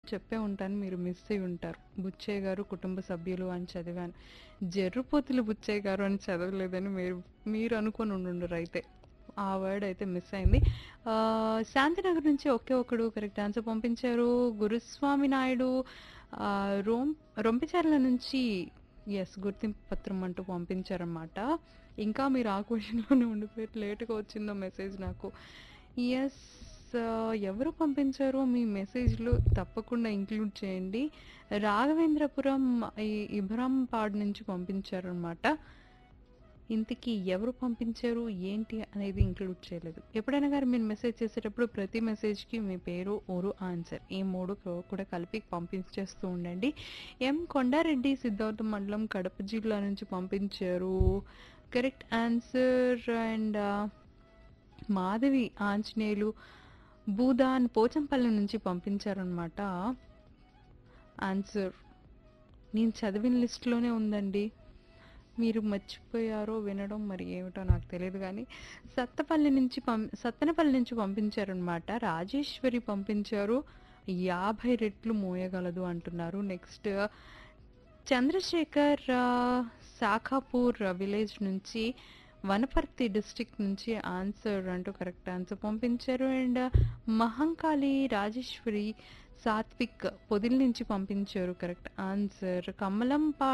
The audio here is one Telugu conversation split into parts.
చెప్పే ఉంటాను మీరు మిస్ అయి ఉంటారు బుచ్చయ్య గారు కుటుంబ సభ్యులు అని చదివాను జర్రుపోతులు బుచ్చయ్య గారు అని చదవలేదని మీరు మీరు అనుకొని ఉండుండరు అయితే ఆ వర్డ్ అయితే మిస్ అయింది ఆ, శాంతినగర్ నుంచి ఒకే ఒకడు కరెక్ట్ ఆన్సర్ పంపించారు గురుస్వామి నాయుడు ఆ, రోం రొంపిచర్ల నుంచి ఎస్ గుర్తింపు పత్రం అంటూ పంపించారన్నమాట ఇంకా మీరు ఆ క్వశ్చన్లోనే ఉండిపోయి లేట్గా వచ్చిందో మెసేజ్ నాకు ఎస్ ఎవరు పంపించారో మీ మెసేజ్లు తప్పకుండా ఇంక్లూడ్ చేయండి రాఘవేంద్రపురం ఈ ఇబ్రాంపాడ్ నుంచి పంపించారనమాట ఇంతకీ ఎవరు పంపించారు ఏంటి అనేది ఇంక్లూడ్ చేయలేదు ఎప్పుడైనా గారు మీరు మెసేజ్ చేసేటప్పుడు ప్రతి మెసేజ్కి మీ పేరు ఊరు ఆన్సర్ ఈ మూడు కూ- కూడా కలిపి పంపించేస్తూ ఉండండి ఎం కొండారెడ్డి సిద్ధార్థ మండలం కడప జిల్లా నుంచి పంపించారు correct answer and Madhavi Anjaneyulu Bhoodan Pochampally నుంచి పంపించారనమాట ఆన్సర్ నేను చదివిన లిస్ట్లోనే ఉందండి మీరు మర్చిపోయారో వినడం మరి ఏమిటో నాకు తెలియదు కానీ సత్తపల్లి నుంచి పం సత్తెనపల్లి నుంచి పంపించారనమాట రాజేశ్వరి పంపించారు యాభై రెట్లు మోయగలదు అంటున్నారు నెక్స్ట్ చంద్రశేఖర్ ఆ, శాఖాపూర్ విలేజ్ నుంచి వనపర్తి డిస్ట్రిక్ట్ నుంచి ఆన్సర్ అంటూ కరెక్ట్ ఆన్సర్ పంపించారు అండ్ మహంకాళి రాజేశ్వరి సాత్విక్ పొదిల్ నుంచి పంపించారు కరెక్ట్ ఆన్సర్ కమలంపా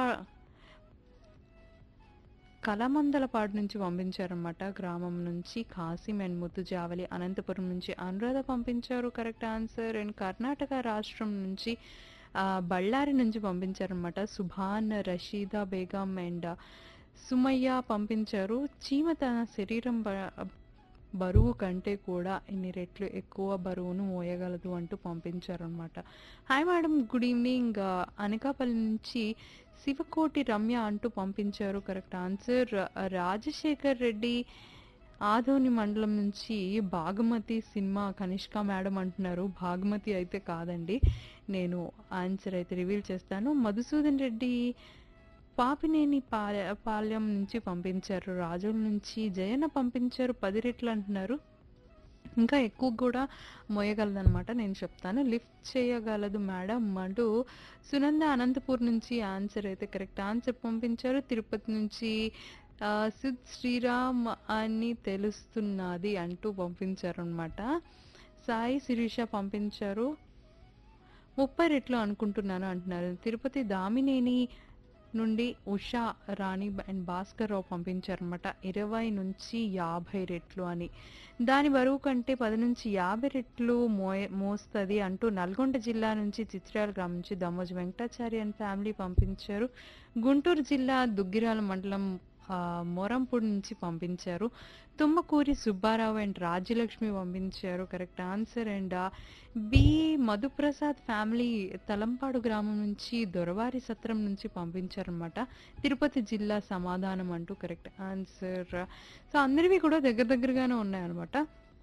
కలమందలపాడు నుంచి పంపించారన్నమాట గ్రామం నుంచి కాసిం అండ్ ముద్దుజావలి అనంతపురం నుంచి అనురాధ పంపించారు కరెక్ట్ ఆన్సర్ అండ్ కర్ణాటక రాష్ట్రం నుంచి ఆ, బళ్ళారి నుంచి పంపించారనమాట సుభాన్ రషీదా బేగం అండ్ సుమయ్య పంపించారు చీమ తన శరీరం బ- బరువు కంటే కూడా ఇన్ని రెట్లు ఎక్కువ బరువును మోయగలదు అంటూ పంపించారనమాట హాయ్ మేడం గుడ్ ఈవినింగ్ ఆ, అనకాపల్లి నుంచి శివకోటి రమ్య అంటూ పంపించారు కరెక్ట్ ఆన్సర్ రాజశేఖర్ రెడ్డి ఆదోని మండలం నుంచి బాగమతి సినిమా కనిష్క మేడం అంటున్నారు భాగమతి అయితే కాదండి నేను ఆన్సర్ అయితే రివీల్ చేస్తాను మధుసూదన్ రెడ్డి పాపినేని పాలె పాలెం నుంచి పంపించారు రాజుల నుంచి జయన్న పంపించారు పది రెట్లు అంటున్నారు ఇంకా ఎక్కువ కూడా మోయగలదనమాట నేను చెప్తాను లిఫ్ట్ చేయగలదు మేడం అంటూ సునంద అనంతపూర్ నుంచి ఆన్సర్ అయితే కరెక్ట్ ఆన్సర్ పంపించారు తిరుపతి నుంచి ఆ, సిద్ శ్రీరామ్ అని తెలుస్తున్నది అంటూ పంపించారు అనమాట సాయి శిరీష పంపించారు ముప్పై రెట్లు అనుకుంటున్నాను అంటున్నారు తిరుపతి దామినేని నుండి ఉషా రాణి అండ్ భాస్కర్ రావు పంపించారనమాట ఇరవై నుంచి యాభై రెట్లు అని దాని బరువు కంటే పది నుంచి యాభై రెట్లు మోయ మోస్తుంది అంటూ నల్గొండ జిల్లా నుంచి చిత్రాల గ్రామం నుంచి దమోజ్ వెంకటాచారి అండ్ ఫ్యామిలీ పంపించారు గుంటూరు జిల్లా దుగ్గిరాల మండలం ఆ, మోరంపూడి నుంచి పంపించారు తుమ్మకూరి సుబ్బారావు అండ్ రాజ్యలక్ష్మి పంపించారు correct answer and B Madhuprasad family Talampadu గ్రామం నుంచి దొరవారి సత్రం నుంచి పంపించారనమాట తిరుపతి జిల్లా సమాధానం అంటూ కరెక్ట్ ఆన్సర్ సో అందరివి కూడా దగ్గర దగ్గరగానే ఉన్నాయన్నమాట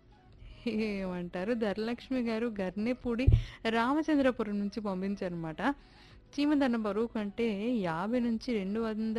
ఏమంటారు ధరలక్ష్మి గారు గర్నెపూడి రామచంద్రపురం నుంచి పంపించారనమాట చీమదన్న బరువు కంటే యాభై నుంచి రెండు వందల